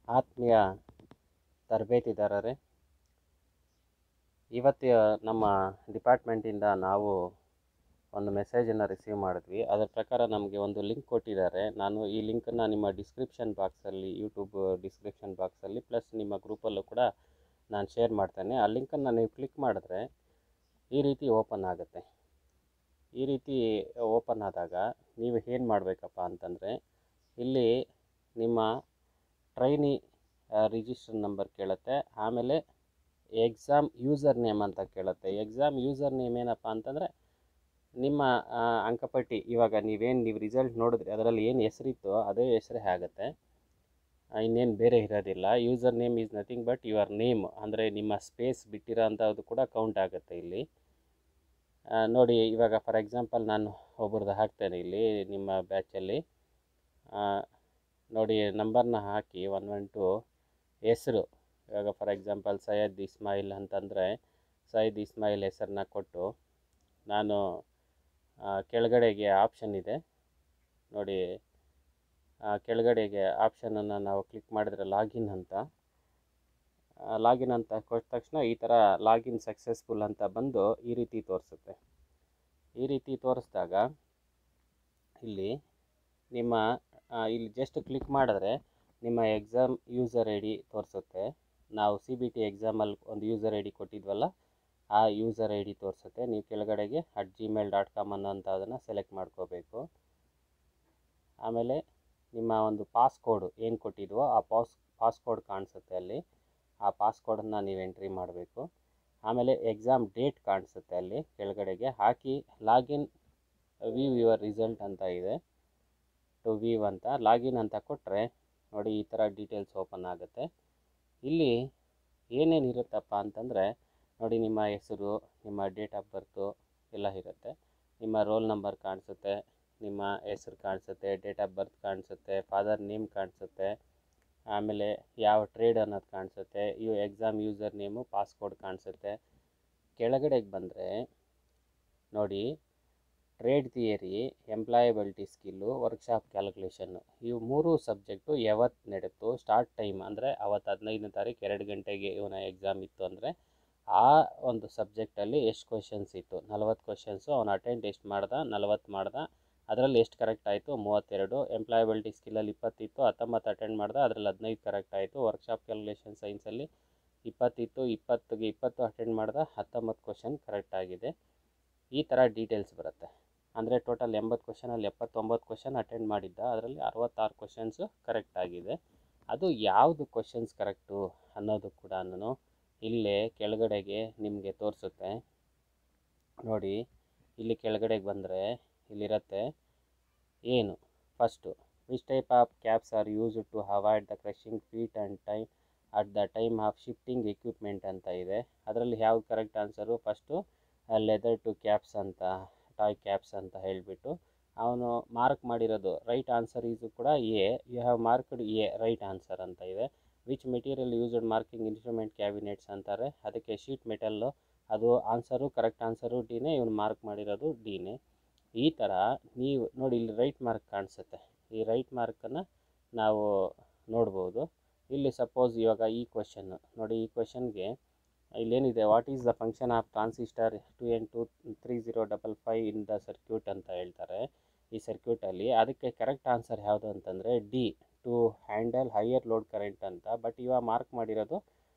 ಆತ್ಮೀಯ ತರಬೇತಿದಾರರೇ ಇವತ್ತು ನಮ್ಮ ಡಿಪಾರ್ಟ್ಮೆಂಟಿಂದ ನಾವು ಒಂದು ಮೆಸೇಜನ್ನು ರಿಸೀವ್ ಮಾಡಿದ್ವಿ ಅದರ ಪ್ರಕಾರ ನಮಗೆ ಒಂದು ಲಿಂಕ್ ಕೊಟ್ಟಿದ್ದಾರೆ ನಾನು ಈ ಲಿಂಕನ್ನು ನಿಮ್ಮ ಡಿಸ್ಕ್ರಿಪ್ಷನ್ ಬಾಕ್ಸಲ್ಲಿ ಯೂಟ್ಯೂಬ್ ಡಿಸ್ಕ್ರಿಪ್ಷನ್ ಬಾಕ್ಸಲ್ಲಿ ಪ್ಲಸ್ ನಿಮ್ಮ ಗ್ರೂಪಲ್ಲೂ ಕೂಡ ನಾನು ಶೇರ್ ಮಾಡ್ತೇನೆ ಆ ಲಿಂಕನ್ನು ನೀವು ಕ್ಲಿಕ್ ಮಾಡಿದ್ರೆ ಈ ರೀತಿ ಓಪನ್ ಆಗುತ್ತೆ ಈ ರೀತಿ ಓಪನ್ ಆದಾಗ ನೀವು ಏನು ಮಾಡಬೇಕಪ್ಪ ಅಂತಂದರೆ ಇಲ್ಲಿ ನಿಮ್ಮ ಟ್ರೈನಿ ರಿಜಿಸ್ಟರ್ ನಂಬರ್ ಕೇಳುತ್ತೆ ಆಮೇಲೆ ಎಕ್ಸಾಮ್ ಯೂಸರ್ ನೇಮ್ ಅಂತ ಕೇಳುತ್ತೆ ಎಕ್ಸಾಮ್ ಯೂಸರ್ ನೇಮ್ ಏನಪ್ಪ ಅಂತಂದರೆ ನಿಮ್ಮ ಆ, ಅಂಕಪಟ್ಟಿ ಇವಾಗ ನೀವೇನು ನೀವು ರಿಸಲ್ಟ್ ನೋಡಿದ್ರಿ ಅದರಲ್ಲಿ ಏನು ಹೆಸರಿತ್ತೋ ಅದೇ ಹೆಸರೇ ಆಗುತ್ತೆ ಇನ್ನೇನು ಬೇರೆ ಇರೋದಿಲ್ಲ user name is nothing but your name ಅಂದರೆ ನಿಮ್ಮ ಸ್ಪೇಸ್ ಬಿಟ್ಟಿರೋ ಅಂಥದ್ದು ಕೂಡ ಕೌಂಟ್ ಆಗುತ್ತೆ ಇಲ್ಲಿ ಆ, ನೋಡಿ ಇವಾಗ ಫಾರ್ ಎಕ್ಸಾಂಪಲ್ ನಾನು ಒಬ್ರದ್ದು ಹಾಕ್ತೇನೆ ಇಲ್ಲಿ ನಿಮ್ಮ ಬ್ಯಾಚಲ್ಲಿ ನೋಡಿ ನಂಬರ್ನ ಹಾಕಿ ಒನ್ ಒನ್ ಟು ಹೆಸರು ಇವಾಗ ಫಾರ್ ಎಕ್ಸಾಂಪಲ್ ಸೈಯದ್ ಇಸ್ಮಾಯಿಲ್ ಅಂತಂದರೆ ಸೈಯದ್ ಇಸ್ಮಾಯಿಲ್ ಹೆಸರನ್ನ ಕೊಟ್ಟು ನಾನು ಆ, ಕೆಳಗಡೆಗೆ ಆಪ್ಷನ್ ಇದೆ ನೋಡಿ ಆ, ಕೆಳಗಡೆಗೆ ಆಪ್ಷನನ್ನು ನಾವು ಕ್ಲಿಕ್ ಮಾಡಿದ್ರೆ ಲಾಗಿನ್ ಅಂತ ಲಾಗಿನ್ ಅಂತ ಕೊಟ್ಟ ತಕ್ಷಣ ಈ ಥರ ಲಾಗಿನ್ ಸಕ್ಸಸ್ಫುಲ್ ಅಂತ ಬಂದು ಈ ರೀತಿ ತೋರಿಸುತ್ತೆ ಈ ರೀತಿ ತೋರಿಸಿದಾಗ ಇಲ್ಲಿ ನಿಮ್ಮ ಆ, ಇಲ್ಲಿ ಜಸ್ಟ್ ಕ್ಲಿಕ್ ಮಾಡಿದ್ರೆ ನಿಮ್ಮ ಎಕ್ಸಾಮ್ ಯೂಸರ್ ಐ ಡಿ ತೋರಿಸುತ್ತೆ ನಾವು ಸಿ ಬಿ ಟಿ ಎಕ್ಸಾಮಲ್ಲಿ ಒಂದು ಯೂಸರ್ ಐ ಡಿ ಕೊಟ್ಟಿದ್ವಲ್ಲ ಆ ಯೂಸರ್ ಐ ಡಿ ತೋರಿಸುತ್ತೆ ನೀವು ಕೆಳಗಡೆಗೆ ಅಟ್ ಜಿಮೇಲ್ ಡಾಟ್ ಕಾಮ್ ಅನ್ನೋಂಥ ಅದನ್ನು ಸೆಲೆಕ್ಟ್ ಮಾಡ್ಕೋಬೇಕು ಆಮೇಲೆ ನಿಮ್ಮ ಒಂದು ಪಾಸ್ಕೋಡು ಏನು ಕೊಟ್ಟಿದ್ವೋ ಆ ಪಾಸ್ ಪಾಸ್ಕೋಡ್ ಕಾಣಿಸುತ್ತೆ ಅಲ್ಲಿ ಆ ಪಾಸ್ಕೋಡನ್ನು ನೀವು ಎಂಟ್ರಿ ಮಾಡಬೇಕು ಆಮೇಲೆ ಎಕ್ಸಾಮ್ ಡೇಟ್ ಕಾಣಿಸುತ್ತೆ ಅಲ್ಲಿ ಕೆಳಗಡೆಗೆ ಹಾಕಿ ಲಾಗಿನ್ ವ್ಯೂ ಯುವರ್ ರಿಸಲ್ಟ್ ಅಂತ ಇದೆ ಟು ವ್ಯೂ ಅಂತ ಲಾಗಿನ್ ಅಂತ ಕೊಟ್ಟರೆ ನೋಡಿ ಈ ಥರ ಡೀಟೇಲ್ಸ್ ಓಪನ್ ಆಗುತ್ತೆ ಇಲ್ಲಿ ಏನೇನು ಇರುತ್ತಪ್ಪ ಅಂತಂದರೆ ನೋಡಿ ನಿಮ್ಮ ಹೆಸರು ನಿಮ್ಮ ಡೇಟ್ ಆಫ್ ಬರ್ತು ಎಲ್ಲ ಇರುತ್ತೆ ನಿಮ್ಮ ರೋಲ್ ನಂಬರ್ ಕಾಣಿಸುತ್ತೆ ನಿಮ್ಮ ಹೆಸರು ಕಾಣಿಸುತ್ತೆ ಡೇಟ್ ಆಫ್ ಬರ್ತ್ ಕಾಣಿಸುತ್ತೆ ಫಾದರ್ ನೇಮ್ ಕಾಣಿಸುತ್ತೆ ಆಮೇಲೆ ಯಾವ ಟ್ರೇಡ್ ಅನ್ನೋದು ಕಾಣಿಸುತ್ತೆ ಇವು ಎಕ್ಸಾಮ್ ಯೂಸರ್ ನೇಮು ಪಾಸ್ಕೋಡ್ ಕಾಣಿಸುತ್ತೆ ಕೆಳಗಡೆಗೆ ಬಂದರೆ ನೋಡಿ trade theory employability skill workshop calculation ಇವು ಮೂರು ಸಬ್ಜೆಕ್ಟು ಯಾವತ್ತು ನಡೀತು ಸ್ಟಾರ್ಟ್ ಟೈಮ್ ಅಂದರೆ ಅವತ್ತು ಹದಿನೈದನೇ ತಾರೀಕು ಎರಡು ಗಂಟೆಗೆ ಇವನ ಎಕ್ಸಾಮ್ ಇತ್ತು ಅಂದರೆ ಆ ಒಂದು ಸಬ್ಜೆಕ್ಟಲ್ಲಿ ಎಷ್ಟು ಕ್ವಶನ್ಸ್ ಇತ್ತು ನಲವತ್ತು ಕ್ವಶನ್ಸು ಅವನು ಅಟೆಂಡ್ ಎಷ್ಟು ಮಾಡ್ದ ನಲವತ್ತು ಮಾಡ್ದ ಅದರಲ್ಲಿ ಎಷ್ಟು ಕರೆಕ್ಟ್ ಆಯಿತು ಮೂವತ್ತೆರಡು ಎಂಪ್ಲಾಯಬಿಲಿಟಿ ಸ್ಕಿಲ್ಲಲ್ಲಿ ಇಪ್ಪತ್ತಿತ್ತು ಹತ್ತೊಂಬತ್ತು ಅಟೆಂಡ್ ಮಾಡ್ದ ಅದರಲ್ಲಿ ಹದಿನೈದು ಕರೆಕ್ಟ್ ಆಯಿತು ವರ್ಕ್ಶಾಪ್ ಕ್ಯಾಲ್ಕುಲೇಷನ್ ಸೈನ್ಸಲ್ಲಿ ಇಪ್ಪತ್ತಿತ್ತು ಇಪ್ಪತ್ತಿಗೆ ಇಪ್ಪತ್ತು ಅಟೆಂಡ್ ಮಾಡ್ದ ಹತ್ತೊಂಬತ್ತು ಕ್ವಶನ್ ಕರೆಕ್ಟ್ ಆಗಿದೆ ಈ ಥರ ಡೀಟೇಲ್ಸ್ ಬರುತ್ತೆ ಅಂದರೆ ಟೋಟಲ್ ಎಂಬತ್ತು ಕ್ವಶನಲ್ಲಿ ಎಪ್ಪತ್ತೊಂಬತ್ತು ಕ್ವಶನ್ ಅಟೆಂಡ್ ಮಾಡಿದ್ದ ಅದರಲ್ಲಿ ಅರವತ್ತಾರು ಕ್ವಶನ್ಸು ಕರೆಕ್ಟ್ ಆಗಿದೆ ಅದು ಯಾವುದು ಕ್ವಶನ್ಸ್ ಕರೆಕ್ಟು ಅನ್ನೋದು ಕೂಡ ಇಲ್ಲೇ ಕೆಳಗಡೆಗೆ ನಿಮಗೆ ತೋರಿಸುತ್ತೆ ನೋಡಿ ಇಲ್ಲಿ ಕೆಳಗಡೆಗೆ ಬಂದರೆ ಇಲ್ಲಿರುತ್ತೆ ಏನು first which type of caps are use to avoid the crushing feet and time at the time of shifting equipment ಅಂತ ಇದೆ ಅದರಲ್ಲಿ ಯಾವ್ದು correct answer first leather toe caps ಅಂತ ಟಾಯ್ ಕ್ಯಾಬ್ಸ್ ಅಂತ ಹೇಳಿಬಿಟ್ಟು ಅವನು ಮಾರ್ಕ್ ಮಾಡಿರೋದು ರೈಟ್ ಆನ್ಸರ್ ಈಸು ಕೂಡ a you have marked a right answer ಅಂತ ಇದೆ which material used marking instrument cabinets ಅಂತಾರೆ ಅದಕ್ಕೆ ಶೀಟ್ ಮೆಟಲ್ಲು ಅದು ಆನ್ಸರು ಕರೆಕ್ಟ್ ಆನ್ಸರು ಡಿನೇ ಇವನು ಮಾರ್ಕ್ ಮಾಡಿರೋದು ಡಿನೇ ಈ ಥರ ನೀವು ನೋಡಿ ಇಲ್ಲಿ ರೈಟ್ ಮಾರ್ಕ್ ಕಾಣಿಸುತ್ತೆ ಈ ರೈಟ್ ಮಾರ್ಕನ್ನು ನಾವು ನೋಡ್ಬೋದು ಇಲ್ಲಿ ಸಪೋಸ್ ಇವಾಗ ಈ ಕ್ವಶನ್ನು ನೋಡಿ ಈ ಕ್ವಶನ್ಗೆ ಇಲ್ಲೇನಿದೆ what is the function of transistor two N two three zero double five in the circuit ಅಂತ ಹೇಳ್ತಾರೆ ಈ ಸರ್ಕ್ಯೂಟಲ್ಲಿ ಅದಕ್ಕೆ ಕರೆಕ್ಟ್ ಆನ್ಸರ್ ಯಾವುದು ಅಂತಂದರೆ D to handle higher load current ಅಂತ ಬಟ್ ಇವಾಗ ಮಾರ್ಕ್ ಮಾಡಿರೋದು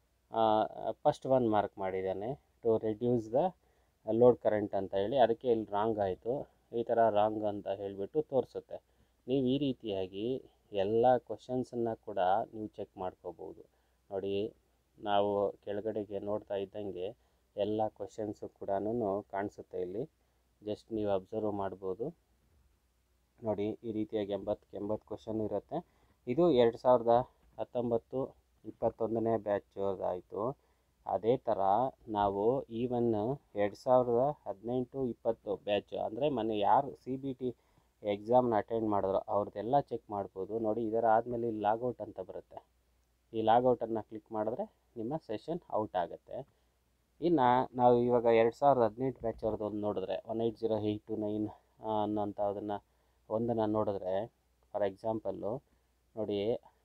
ಫಸ್ಟ್ ಒನ್ ಮಾರ್ಕ್ ಮಾಡಿದ್ದಾನೆ to reduce the load current ಅಂತ ಹೇಳಿ ಅದಕ್ಕೆ ಇಲ್ಲಿ ರಾಂಗ್ ಆಯಿತು ಈ ಥರ ರಾಂಗ್ ಅಂತ ಹೇಳಿಬಿಟ್ಟು ತೋರಿಸುತ್ತೆ ನೀವು ಈ ರೀತಿಯಾಗಿ ಎಲ್ಲ ಕ್ವಶನ್ಸನ್ನು ಕೂಡ ನೀವು ಚೆಕ್ ಮಾಡ್ಕೋಬೋದು ನೋಡಿ ನಾವು ಕೆಳಗಡೆಗೆ ನೋಡ್ತಾ ಇದ್ದಂಗೆ ಎಲ್ಲ ಕ್ವಶನ್ಸು ಕೂಡ ಕಾಣಿಸುತ್ತೆ ಇಲ್ಲಿ ಜಸ್ಟ್ ನೀವು ಅಬ್ಸರ್ವ್ ಮಾಡ್ಬೋದು ನೋಡಿ ಈ ರೀತಿಯಾಗಿ ಎಂಬತ್ತಕ್ಕೆ ಎಂಬತ್ತು ಕ್ವಶನ್ ಇರುತ್ತೆ ಇದು ಎರಡು ಸಾವಿರದ ಹತ್ತೊಂಬತ್ತು ಇಪ್ಪತ್ತೊಂದನೇ ಬ್ಯಾಚ್ ಅದೇ ಥರ ನಾವು ಈವನ್ ಎರಡು ಸಾವಿರದ ಹದಿನೆಂಟು ಇಪ್ಪತ್ತು ಬ್ಯಾಚ್ ಅಂದರೆ ಮೊನ್ನೆ ಯಾರು ಸಿ ಬಿ ಟಿ ಎಕ್ಸಾಮ್ನ ಅಟೆಂಡ್ ಮಾಡಿದ್ರು ಅವ್ರದ್ದೆಲ್ಲ ಚೆಕ್ ಮಾಡ್ಬೋದು ನೋಡಿ ಇದರ ಆದಮೇಲೆ ಇಲ್ಲಿ ಲಾಗೌಟ್ ಅಂತ ಬರುತ್ತೆ ಈ ಲಾಗೌಟನ್ನು ಕ್ಲಿಕ್ ಮಾಡಿದ್ರೆ ನಿಮ್ಮ ಸೆಷನ್ ಔಟ್ ಆಗುತ್ತೆ ಇನ್ನು ನಾವು ಇವಾಗ ಎರಡು ಸಾವಿರದ ಹದಿನೆಂಟು ಬ್ಯಾಚ್ ಅವ್ರದ್ದು ಒಂದು ನೋಡಿದ್ರೆ one eight zero eight two nine ಅನ್ನೋಂಥದ್ದನ್ನು ಒಂದನ್ನು ನೋಡಿದ್ರೆ ಫಾರ್ ಎಕ್ಸಾಂಪಲ್ಲು ನೋಡಿ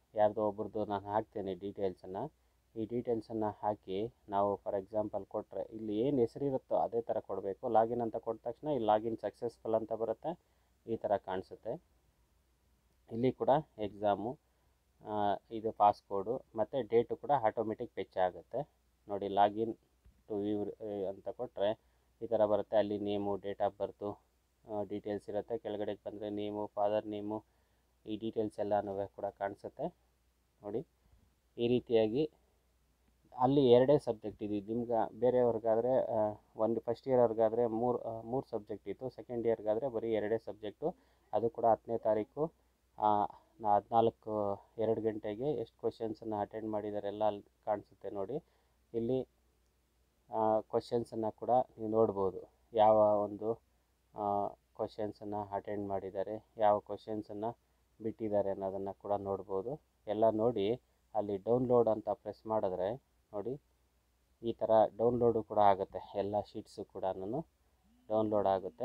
ಯಾರ್ದೋ ಒಬ್ರದ್ದು ನಾನು ಹಾಕ್ತೇನೆ ಡೀಟೇಲ್ಸನ್ನು ಈ ಡೀಟೇಲ್ಸನ್ನು ಹಾಕಿ ನಾವು ಫಾರ್ ಎಕ್ಸಾಂಪಲ್ ಕೊಟ್ಟರೆ ಇಲ್ಲಿ ಏನು ಹೆಸರಿರುತ್ತೋ ಅದೇ ಥರ ಕೊಡಬೇಕು ಲಾಗಿನ್ ಅಂತ ಕೊಟ್ಟ ತಕ್ಷಣ ಈ ಲಾಗಿನ್ ಸಕ್ಸಸ್ಫುಲ್ ಅಂತ ಬರುತ್ತೆ ಈ ಥರ ಕಾಣಿಸುತ್ತೆ ಇಲ್ಲಿ ಕೂಡ ಎಕ್ಸಾಮು ಇದು ಪಾಸ್ಕೋಡು ಮತ್ತು ಡೇಟು ಕೂಡ ಆಟೋಮೆಟಿಕ್ ಫೆಚ್ ಆಗುತ್ತೆ ನೋಡಿ ಲಾಗಿನ್ ಟು ವ್ಯೂ ಅಂತ ಕೊಟ್ಟರೆ ಈ ಥರ ಬರುತ್ತೆ ಅಲ್ಲಿ name date of birth details ಇರುತ್ತೆ ಕೆಳಗಡೆಗೆ ಬಂದರೆ ನೇಮು ಫಾದರ್ ನೇಮು ಈ ಡೀಟೇಲ್ಸ್ ಎಲ್ಲನೂ ಕೂಡ ಕಾಣಿಸುತ್ತೆ ನೋಡಿ ಈ ರೀತಿಯಾಗಿ ಅಲ್ಲಿ ಎರಡೇ ಸಬ್ಜೆಕ್ಟ್ ಇದೆ ನಿಮ್ಗೆ ಬೇರೆಯವ್ರಿಗಾದರೆ ಒಂದು ಫಸ್ಟ್ ಇಯರ್ವ್ರಿಗಾದರೆ ಮೂರು ಮೂರು ಸಬ್ಜೆಕ್ಟ್ ಇತ್ತು ಸೆಕೆಂಡ್ ಇಯರ್ಗಾದರೆ ಬರೀ ಎರಡೇ ಸಬ್ಜೆಕ್ಟು ಅದು ಕೂಡ ಹತ್ತನೇ ತಾರೀಕು ಹದಿನಾಲ್ಕು ಎರಡು ಗಂಟೆಗೆ ಎಷ್ಟು ಕ್ವಶನ್ಸನ್ನು ಅಟೆಂಡ್ ಮಾಡಿದ್ದಾರೆ ಎಲ್ಲ ಅಲ್ಲಿ ಕಾಣಿಸುತ್ತೆ ನೋಡಿ ಇಲ್ಲಿ ಕ್ವಶನ್ಸನ್ನು ಕೂಡ ನೀವು ನೋಡ್ಬೋದು ಯಾವ ಒಂದು ಕ್ವಶನ್ಸನ್ನು ಅಟೆಂಡ್ ಮಾಡಿದ್ದಾರೆ ಯಾವ ಕ್ವಶನ್ಸನ್ನು ಬಿಟ್ಟಿದ್ದಾರೆ ಅನ್ನೋದನ್ನು ಕೂಡ ನೋಡ್ಬೋದು ಎಲ್ಲ ನೋಡಿ ಅಲ್ಲಿ ಡೌನ್ಲೋಡ್ ಅಂತ ಪ್ರೆಸ್ ಮಾಡಿದ್ರೆ ನೋಡಿ ಈ ಥರ ಡೌನ್ಲೋಡು ಕೂಡ ಆಗುತ್ತೆ ಎಲ್ಲ ಶೀಟ್ಸು ಕೂಡ ಡೌನ್ಲೋಡ್ ಆಗುತ್ತೆ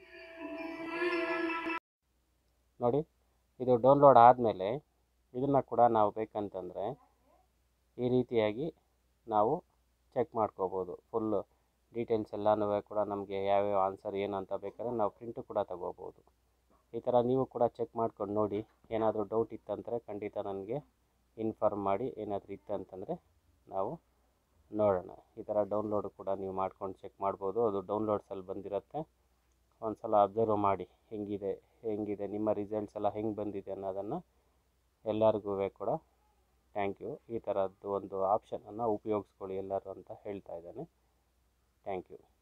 ನೋಡಿ ಇದು ಡೌನ್ಲೋಡ್ ಆದಮೇಲೆ ಇದನ್ನು ಕೂಡ ನಾವು ಬೇಕಂತಂದರೆ ಈ ರೀತಿಯಾಗಿ ನಾವು ಚೆಕ್ ಮಾಡ್ಕೋಬೋದು ಫುಲ್ಲು ಡೀಟೇಲ್ಸ್ ಎಲ್ಲನೂ ಕೂಡ ನಮಗೆ ಯಾವ್ಯಾವ ಆನ್ಸರ್ ಏನು ಅಂತ ಬೇಕಾದ್ರೆ ನಾವು ಪ್ರಿಂಟು ಕೂಡ ತಗೋಬೋದು ಈ ಥರ ನೀವು ಕೂಡ ಚೆಕ್ ಮಾಡ್ಕೊಂಡು ನೋಡಿ ಏನಾದರೂ ಡೌಟ್ ಇತ್ತಂದರೆ ಖಂಡಿತ ನನಗೆ ಇನ್ಫಾರ್ಮ್ ಮಾಡಿ ಏನಾದರೂ ಇತ್ತಂತಂದರೆ ನಾವು ನೋಡೋಣ ಈ ಥರ ಡೌನ್ಲೋಡು ಕೂಡ ನೀವು ಮಾಡ್ಕೊಂಡು ಚೆಕ್ ಮಾಡ್ಬೋದು ಅದು ಡೌನ್ಲೋಡ್ಸಲ್ಲಿ ಬಂದಿರುತ್ತೆ ಒಂದು ಸಲ ಅಬ್ಸರ್ವ್ ಮಾಡಿ ಹೆಂಗಿದೆ ಹೆಂಗಿದೆ ನಿಮ್ಮ ರಿಸಲ್ಟ್ಸ್ ಎಲ್ಲ ಹೆಂಗೆ ಬಂದಿದೆ ಅನ್ನೋದನ್ನು ಎಲ್ಲರಿಗೂ ಕೂಡ ಥ್ಯಾಂಕ್ ಯು ಈ ಥರದ್ದು ಒಂದು ಆಪ್ಷನನ್ನು ಉಪಯೋಗಿಸ್ಕೊಳ್ಳಿ ಎಲ್ಲರೂ ಅಂತ ಹೇಳ್ತಾ ಇದ್ದೇನೆ ಥ್ಯಾಂಕ್ ಯು